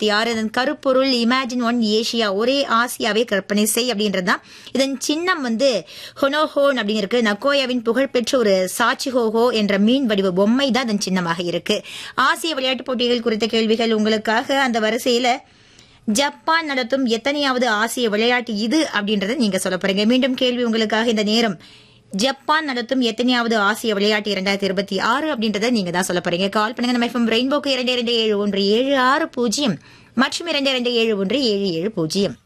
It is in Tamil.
இருபத்தி ஆறு இதன் கருப்பொருள் இமேஜின் ஒன் ஏஷியா ஒரே ஆசியாவை கற்பனை செய் அப்படின்றதுதான் இதன் சின்னம் வந்து ஹொனோஹோன் அப்படின்னு இருக்கு நக்கோயாவின் புகழ்பெற்ற ஒரு சாச்சிஹோஹோ என்ற மீன் வடிவ பொம்மை தான் இதன் சின்னமாக இருக்கு ஆசிய விளையாட்டுப் போட்டிகள் குறித்த கேள்விகள் உங்களுக்காக அந்த வரிசையில ஜப்பான் நடத்தும் எத்தனையாவது ஆசிய விளையாட்டு இது அப்படின்றத நீங்க சொல்ல போறீங்க மீண்டும் கேள்வி உங்களுக்காக இந்த நேரம் ஜப்பான் நடத்தும் எத்தனையாவது ஆசிய விளையாட்டு இரண்டாயிரத்தி இருபத்தி ஆறு அப்படின்றத நீங்க தான் சொல்ல போறீங்க கால் பண்ணுங்க நம்ம எஃப்எம் ரெயின்போக்கு இரண்டு இரண்டு ஏழு ஒன்று ஏழு ஆறு பூஜ்ஜியம் மற்றும் இரண்டு இரண்டு ஏழு ஒன்று ஏழு ஏழு பூஜ்ஜியம்